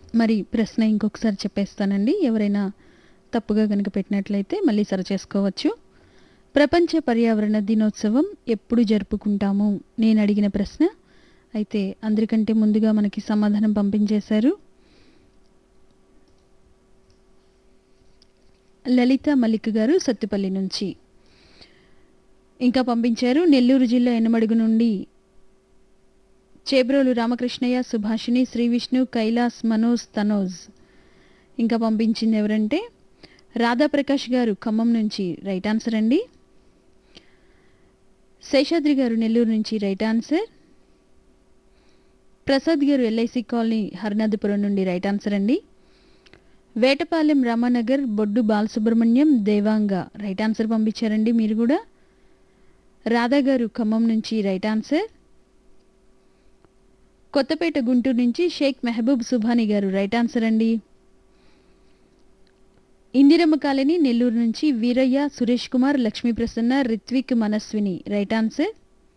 మరి ప్రశ్న ఇంకొకసారి చెప్పేస్తానండి ఎవరైనా తప్పుగా కనుక పెట్టినట్లయితే మళ్ళీ సరి చేసుకోవచ్చు ప్రపంచ పర్యావరణ దినోత్సవం ఎప్పుడు జరుపుకుంటాము నేను అడిగిన ప్రశ్న అయితే అందరికంటే ముందుగా మనకి సమాధానం పంపించేశారు లలిత మలిక్ గారు సత్తుపల్లి నుంచి ఇంకా పంపించారు నెల్లూరు జిల్లా ఎనమడుగు నుండి చేబ్రోలు రామకృష్ణయ్య సుభాషిణి శ్రీ విష్ణు కైలాస్ మనోజ్ తనోజ్ ఇంకా పంపించింది ఎవరంటే రాధాప్రకాష్ గారు ఖమ్మం నుంచి రైట్ ఆన్సర్ అండి శేషాద్రి గారు నెల్లూరు నుంచి రైట్ ఆన్సర్ ప్రసాద్ గారు ఎల్ఐసి కాలనీ హరినాథపురం నుండి రైట్ ఆన్సర్ అండి వేటపాలెం రామానగర్ బొడ్డు బాలసుబ్రహ్మణ్యం దేవాంగ రైట్ ఆన్సర్ పంపించారండి మీరు కూడా రాధా గారు ఖమ్మం నుంచి రైట్ ఆన్సర్ కొత్తపేట గుంటూరు నుంచి షేక్ మెహబూబ్ సుభాని గారు రైట్ ఆన్సర్ అండి ఇందిరమ్మ కాలనీ నెల్లూరు నుంచి వీరయ్య సురేష్ కుమార్ లక్ష్మీ ప్రసన్న రిత్విక్ మనస్విని రైట్ ఆన్సర్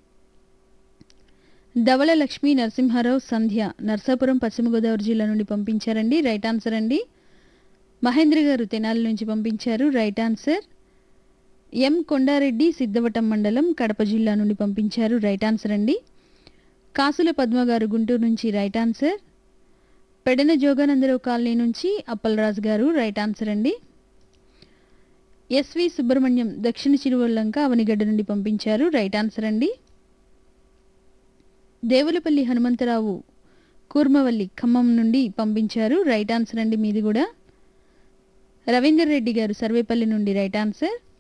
ధవళ లక్ష్మీ నరసింహారావు సంధ్య నర్సాపురం పశ్చిమ గోదావరి జిల్లా నుండి పంపించారండి రైట్ ఆన్సర్ అండి మహేంద్ర గారు తెనాలి నుంచి పంపించారు right answer M Kondareddy Siddavatam మండలం కడప జిల్లా నుండి పంపించారు రైట్ ఆన్సర్ అండి కాసుల పద్మ గారు గుంటూరు నుంచి right answer Pedana Joganandarao colony నుంచి అప్పలరాజు గారు రైట్ ఆన్సర్ అండి ఎస్వి సుబ్రహ్మణ్యం దక్షిణ చిరువల్లంక అవనిగడ్డ నుండి పంపించారు రైట్ ఆన్సర్ అండి దేవులపల్లి హనుమంతరావు కూర్మవల్లి ఖమ్మం నుండి పంపించారు రైట్ ఆన్సర్ అండి మీది కూడా రవీందర్ రెడ్డి గారు సర్వేపల్లి నుండి రైట్ ఆన్సర్